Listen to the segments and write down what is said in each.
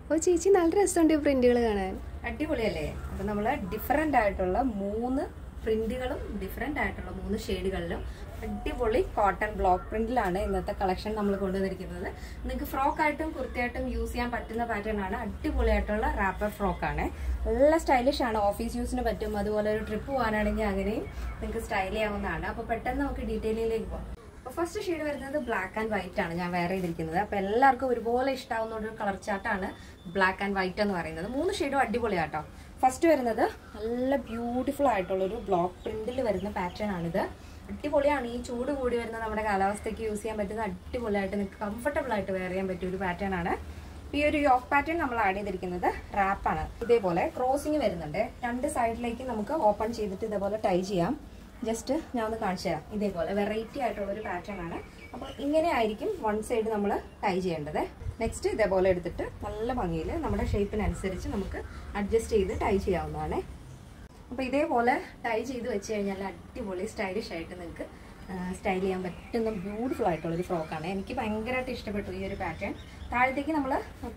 ഓ ചേച്ചി നല്ല രസമുണ്ട് ഈ പ്രിന്റുകൾ കാണാൻ അടിപൊളിയല്ലേ അപ്പൊ നമ്മള് ഡിഫറെന്റ് ആയിട്ടുള്ള മൂന്ന് പ്രിന്റുകളും ഡിഫറെന്റ് ആയിട്ടുള്ള മൂന്ന് ഷെയ്ഡുകളിലും അടിപൊളി കോട്ടൺ ബ്ലോക്ക് പ്രിന്റിലാണ് ഇന്നത്തെ കളക്ഷൻ നമ്മൾ കൊണ്ടുവന്നിരിക്കുന്നത് നിങ്ങൾക്ക് ഫ്രോക്ക് ആയിട്ടും കുർത്തിയായിട്ടും യൂസ് ചെയ്യാൻ പറ്റുന്ന പാറ്റേൺ ആണ് അടിപൊളിയായിട്ടുള്ള റാപ്പർ ഫ്രോക്ക് ആണ് നല്ല സ്റ്റൈലിഷ് ആണ് ഓഫീസ് യൂസിന് പറ്റും അതുപോലെ ഒരു ട്രിപ്പ് പോകാനാണെങ്കിൽ അങ്ങനെയും നിങ്ങൾക്ക് സ്റ്റൈൽ ചെയ്യാവുന്നതാണ് അപ്പൊ പെട്ടെന്ന് നമുക്ക് ഡീറ്റെയിലിംഗിലേക്ക് പോകാം അപ്പൊ ഫസ്റ്റ് ഷെയ്ഡ് വരുന്നത് ബ്ലാക്ക് ആൻഡ് വൈറ്റ് ആണ് ഞാൻ വേറെ ചെയ്തിരിക്കുന്നത് അപ്പൊ എല്ലാവർക്കും ഒരുപോലെ ഇഷ്ടാവുന്ന ഒരു കളർ ചാർട്ടാണ് ബ്ലാക്ക് ആൻഡ് വൈറ്റ് എന്ന് പറയുന്നത് മൂന്ന് ഷെയ്ഡും അടിപൊളിയാട്ടോ ഫസ്റ്റ് വരുന്നത് നല്ല ബ്യൂട്ടിഫുൾ ആയിട്ടുള്ള ഒരു ബ്ലോക്ക് പ്രിന്റിൽ വരുന്ന പാറ്റേൺ ആണിത് അടിപൊളിയാണ് ഈ ചൂട് കൂടി വരുന്ന നമ്മുടെ കാലാവസ്ഥയ്ക്ക് യൂസ് ചെയ്യാൻ പറ്റുന്ന അടിപൊളിയായിട്ട് നിങ്ങൾക്ക് കംഫർട്ടബിൾ ആയിട്ട് വെയർ ചെയ്യാൻ പറ്റിയ ഒരു പാറ്റേൺ ആണ് ഈ ഒരു യോക്ക് പാറ്റേൺ നമ്മൾ ആഡ് ചെയ്തിരിക്കുന്നത് റാപ്പാണ് ഇതേപോലെ ക്രോസിങ് വരുന്നുണ്ട് രണ്ട് സൈഡിലേക്ക് നമുക്ക് ഓപ്പൺ ചെയ്തിട്ട് ഇതേപോലെ ടൈ ചെയ്യാം ജസ്റ്റ് ഞാൻ ഒന്ന് കാണിച്ചു തരാം ഇതേപോലെ വെറൈറ്റി ആയിട്ടുള്ള ഒരു പാറ്റേൺ ആണ് അപ്പോൾ ഇങ്ങനെ ആയിരിക്കും വൺ സൈഡ് നമ്മൾ ടൈ ചെയ്യേണ്ടത് നെക്സ്റ്റ് ഇതേപോലെ എടുത്തിട്ട് നല്ല ഭംഗിയിൽ നമ്മുടെ ഷേപ്പിനനുസരിച്ച് നമുക്ക് അഡ്ജസ്റ്റ് ചെയ്ത് ടൈ ചെയ്യാവുന്നതാണ് അപ്പോൾ ഇതേപോലെ ടൈ ചെയ്ത് വെച്ച് കഴിഞ്ഞാൽ അടിപൊളി സ്റ്റൈലിഷ് ആയിട്ട് നിങ്ങൾക്ക് സ്റ്റൈൽ ചെയ്യാൻ പറ്റുന്ന ബ്യൂട്ടിഫുൾ ആയിട്ടുള്ള ഒരു ഫ്രോക്കാണ് എനിക്ക് ഭയങ്കരമായിട്ട് ഇഷ്ടപ്പെട്ടു ഈ ഒരു പാറ്റേൺ താഴത്തേക്ക് നമ്മൾ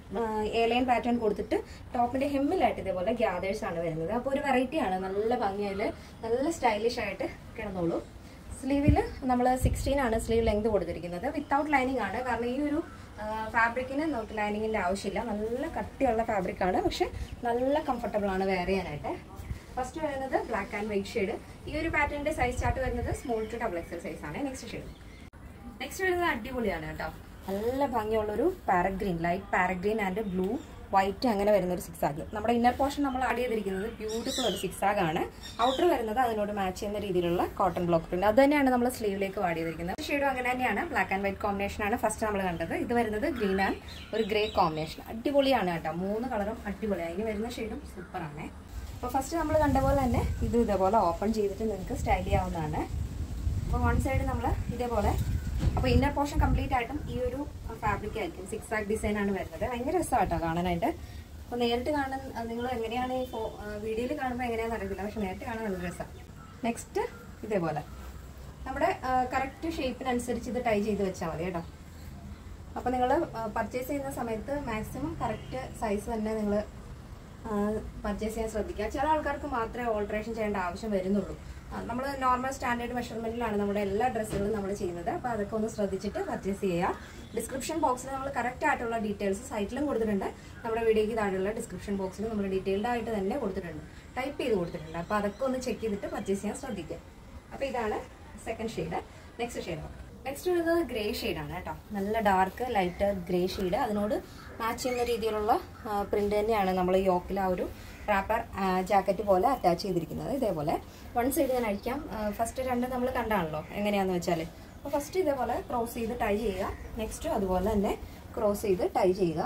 ഏലൈൻ പാറ്റേൺ കൊടുത്തിട്ട് ടോപ്പിന്റെ ഹെമ്മിലായിട്ട് ഇതേപോലെ ഗ്യാദേഴ്സ് ആണ് വരുന്നത് അപ്പോൾ ഒരു വെറൈറ്റി ആണ് നല്ല ഭംഗിയിൽ നല്ല സ്റ്റൈലിഷ് ആയിട്ട് കിടന്നോളൂ സ്ലീവിൽ നമ്മൾ സിക്സ്റ്റീൻ ആണ് സ്ലീവ് ലെങ്ത് കൊടുത്തിരിക്കുന്നത് വിത്തൗട്ട് ലൈനിങ് ആണ് കാരണം ഈ ഒരു ഫാബ്രിക്കിന് നമുക്ക് ലൈനിങ്ങിന്റെ ആവശ്യമില്ല നല്ല കട്ടിയുള്ള ഫാബ്രിക് ആണ് പക്ഷെ നല്ല കംഫർട്ടബിൾ ആണ് വെയർ ചെയ്യാനായിട്ട് ഫസ്റ്റ് വരുന്നത് ബ്ലാക്ക് ആൻഡ് വൈറ്റ് ഷെയ്ഡ് ഈ ഒരു പാറ്റേണിന്റെ സൈസ് ചാർട്ട് വരുന്നത് small to double XL size ആണ് നെക്സ്റ്റ് ഷെയ്ഡ് നെക്സ്റ്റ് വരുന്നത് അടിപൊളിയാണ് കേട്ടോ നല്ല ഭംഗിയുള്ളൊരു parrot green light parrot green and blue white അങ്ങനെ വരുന്ന ഒരു സിക്സ് ആഗ് നമ്മുടെ ഇന്നർ പോർഷൻ നമ്മൾ ആഡ് ചെയ്തിരിക്കുന്നത് ബ്യൂട്ടിഫുൾ ഒരു സിക്സ് ആഗ് ആണ് ഔട്ടർ വരുന്നത് അതിനോട് മാച്ച് ചെയ്യുന്ന രീതിയിലുള്ള കോട്ടൺ ബ്ലോക്ക് പ്രിന്റ് അത് തന്നെയാണ് നമ്മൾ സ്ലീവിലേക്ക് ആഡ് ചെയ്തിരിക്കുന്നത് ഷെയ്ഡും അങ്ങനെ തന്നെയാണ് ബ്ലാക്ക് ആൻഡ് വൈറ്റ് കോമ്പിനേഷൻ ആണ് ഫസ്റ്റ് നമ്മൾ കണ്ടത് ഇത് വരുന്നത് ഗ്രീൻ ആൻഡ് ഒരു ഗ്രേ കോമ്പിനേഷൻ അടിപൊളിയാണ് കേട്ടോ മൂന്ന് കളറും അടിപൊളിയാണ് ഇതിന് വരുന്ന ഷെയ്ഡും സൂപ്പർ ആണ് അപ്പോൾ ഫസ്റ്റ് നമ്മൾ കണ്ട പോലെ തന്നെ ഇത് ഇതേപോലെ ഓപ്പൺ ചെയ്തിട്ട് നിങ്ങൾക്ക് സ്റ്റൈൽ ചെയ്യാവുന്നതാണ് അപ്പോൾ വൺ സൈഡ് നമ്മൾ ഇതേപോലെ അപ്പോൾ ഇന്നർ പോർഷൻ കംപ്ലീറ്റ് ആയിട്ടും ഈ ഒരു ഫാബ്രിക് ആയിരിക്കും സിക്സ് ആക്ക് ഡിസൈൻ ആണ് വരുന്നത് ഭയങ്കര രസമാട്ടോ കാണാനായിട്ട് അപ്പോൾ നേരിട്ട് കാണുന്ന നിങ്ങൾ എങ്ങനെയാണ് ഈ വീഡിയോയിൽ കാണുമ്പോൾ എങ്ങനെയാണെന്ന് അറിയത്തില്ല പക്ഷെ നേരിട്ട് കാണാൻ നല്ല രസമാണ് നെക്സ്റ്റ് ഇതേപോലെ നമ്മുടെ കറക്റ്റ് ഷേപ്പിനനുസരിച്ച് ഇത് ടൈ ചെയ്ത് വെച്ചാൽ മതി കേട്ടോ അപ്പോൾ നിങ്ങൾ പർച്ചേസ് ചെയ്യുന്ന സമയത്ത് മാക്സിമം കറക്റ്റ് സൈസ് തന്നെ നിങ്ങൾ പർച്ചേസ് ചെയ്യാൻ ശ്രദ്ധിക്കുക ചില ആൾക്കാർക്ക് മാത്രമേ ഓൾട്രേഷൻ ചെയ്യേണ്ട ആവശ്യം വരുന്നുള്ളൂ നമ്മൾ നോർമൽ സ്റ്റാൻഡേർഡ് മെഷർമെന്റിലാണ് നമ്മുടെ എല്ലാ ഡ്രസ്സുകളും നമ്മൾ ചെയ്യുന്നത് അപ്പോൾ അതൊക്കെ ഒന്ന് ശ്രദ്ധിച്ചിട്ട് പർച്ചേസ് ചെയ്യുക ഡിസ്ക്രിപ്ഷൻ ബോക്സിൽ നമ്മൾ കറക്റ്റ് ആയിട്ടുള്ള ഡീറ്റെയിൽസ് സൈറ്റിലും കൊടുത്തിട്ടുണ്ട് നമ്മുടെ വീഡിയോയ്ക്ക് താഴെയുള്ള ഡിസ്ക്രിപ്ഷൻ ബോക്സിൽ നമ്മൾ ഡീറ്റെയിൽഡ് ആയിട്ട് തന്നെ കൊടുത്തിട്ടുണ്ട് ടൈപ്പ് ചെയ്ത് കൊടുത്തിട്ടുണ്ട് അപ്പോൾ അതൊക്കെ ഒന്ന് ചെക്ക് ചെയ്തിട്ട് പർച്ചേസ് ചെയ്യാൻ ശ്രദ്ധിക്കുക അപ്പോൾ ഇതാണ് second shade next shade next വരുന്നത് ഗ്രേ ആണ് കേട്ടോ നല്ല ഡാർക്ക് ലൈറ്റ് ഗ്രേ ഷെയ്ഡ് അതിനോട് മാച്ച് ചെയ്യുന്ന രീതിയിലുള്ള പ്രിന്റ് തന്നെയാണ് നമ്മൾ യോക്കിൽ ആ ഒരു റാപ്പർ ജാക്കറ്റ് പോലെ അറ്റാച്ച് ചെയ്തിരിക്കുന്നത് ഇതേപോലെ വൺ സൈഡ് ഞാൻ അഴിക്കാം ഫസ്റ്റ് രണ്ട് നമ്മൾ കണ്ടാണല്ലോ എങ്ങനെയാന്ന് വെച്ചാൽ അപ്പോൾ ഫസ്റ്റ് ഇതേപോലെ ക്രോസ് ചെയ്ത് ടൈ ചെയ്യുക നെക്സ്റ്റ് അതുപോലെ തന്നെ ക്രോസ് ചെയ്ത് ടൈ ചെയ്യുക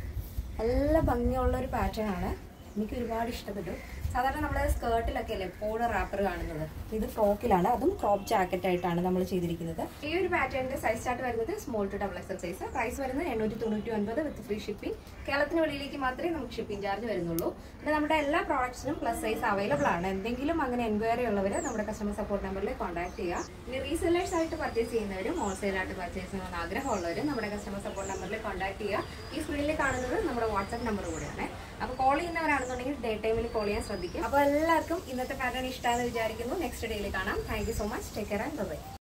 നല്ല ഭംഗിയുള്ള ഒരു പാറ്റേൺ ആണ് എനിക്ക് ഒരുപാട് ഇഷ്ടപ്പെട്ടു സാധാരണ നമ്മൾ സ്കേർട്ടിലൊക്കെ അല്ലേ എപ്പോഴും റാപ്പർ കാണുന്നത് ഇത് ഫ്രോക്കിലാണ് അതും ക്രോപ്പ് ജാക്കറ്റ് ആയിട്ടാണ് നമ്മൾ ചെയ്തിരിക്കുന്നത് ഈ ഒരു പാറ്റേണിന്റെ സൈസ് ചാർട്ട് വരുന്നത് small to double XL size price വരുന്നത് എണ്ണൂറ്റി തൊണ്ണൂറ്റി ഒൻപത് വിത്ത് ഫ്രീ ഷിപ്പിംഗ് കേരളത്തിന് വെളിയിലേക്ക് മാത്രമേ നമുക്ക് ഷിപ്പിംഗ് ചാർജ് വരുന്നുള്ളൂ പിന്നെ നമ്മുടെ എല്ലാ പ്രോഡക്ട്സിനും പ്ലസ് സൈസ് അവൈലബിൾ ആണ് എന്തെങ്കിലും അങ്ങനെ എൻക്വയറി ഉള്ളവർ നമ്മുടെ കസ്റ്റമർ സപ്പോർട്ട് നമ്പറിൽ കോൺടാക്ട് ചെയ്യുക ഇനി റീസെല്ലേഴ്സ് ആയിട്ട് പർച്ചേസ് ചെയ്യുന്നവരും ഹോൾസെയിൽ ആയിട്ട് പർച്ചേസ് ചെയ്യണമെന്ന് ആഗ്രഹമുള്ളവരും നമ്മുടെ കസ്റ്റമർ സപ്പോർട്ട് നമ്പറിൽ കോൺടാക്ട് ചെയ്യുക ഈ സ്ക്രീനിൽ കാണുന്നത് നമ്മുടെ വാട്സ്ആപ്പ് നമ്പർ കൂടെയാണ് അപ്പോൾ കോൾ ചെയ്യുന്നവരാണെന്നുണ്ടെങ്കിൽ ഡേ ടൈമിൽ കോൾ ചെയ്യാൻ ശ്രദ്ധിക്കുക അപ്പോൾ എല്ലാവർക്കും ഇന്നത്തെ പാറ്റേൺ ഇഷ്ടമാണെന്ന് വിചാരിക്കുന്നു നെക്സ്റ്റ് ഡേയിൽ കാണാം thank you so much take care and by